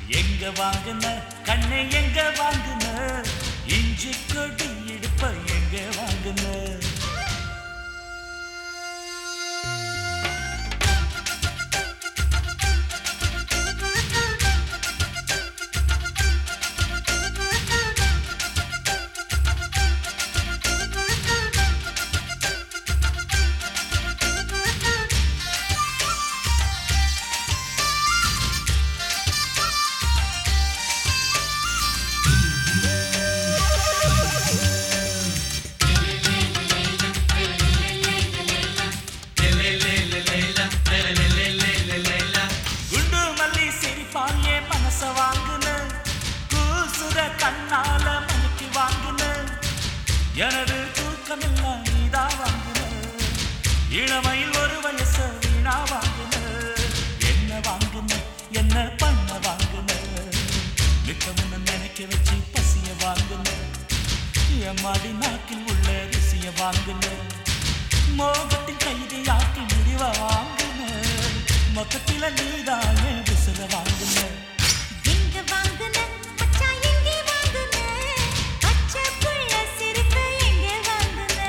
எங்க வாங்குன கண்ணை எங்க வாங்குன இஞ்சி கொடி இடுப்ப எங்க வாங்குன குண்டு மல்லி சிரிப்பால் என் மனச வாங்குன கூசுற கண்ணால மணிக்கு வாங்குன எனது தூக்கமெல்லாம் நீதா வாங்குன இளமையில் ஒரு வயசு வீணா வாங்குன என்ன வாங்குன என்ன பண்ண வாங்குன மிக்க முன்ன நினைக்க வச்சு பசிய வாங்குன எம்மாடி நாக்கில் உள்ள ருசிய வாங்குன மோகத்தின் கைதியாக்கி முடிவ வாங்குன மொத்தத்தில நீதானே விசிற வாங்குன எங்க வாங்குன மச்சான் எங்கே வாங்குன பச்சை புள்ள சிரிப்பு எங்கே வாங்குன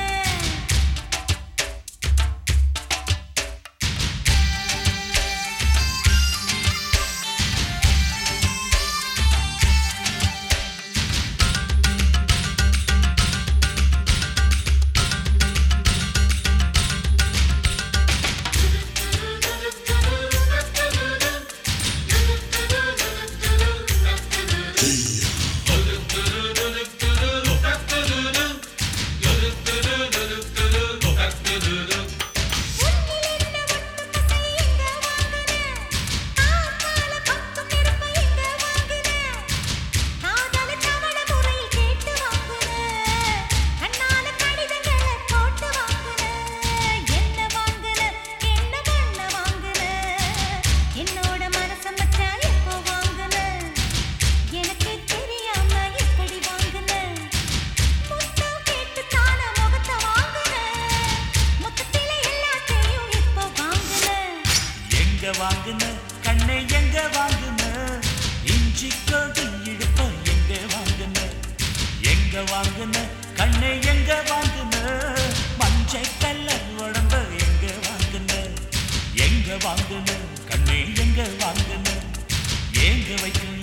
என்னோட மனச மச்சான் எப்போ வாங்குன எனக்கு தெரியாம எப்படி வாங்குன முத்தம் கேட்டு தான முகத்தை வாங்குன மொத்தத்தில எல்லாத்தையும் இப்போ வாங்குன எங்க வாங்குன கண்ணை எங்க வாங்குன இஞ்சி கொடி இடுப்ப எங்க வாங்குன எங்க வாங்குன கண்ணை எங்க வாங்குன மஞ்சை கல்லர் உடம்ப எங்க வாங்குன எங்க வாங்குன கண்ணை எங்க வாங்குன ஏங்க வைக்கும்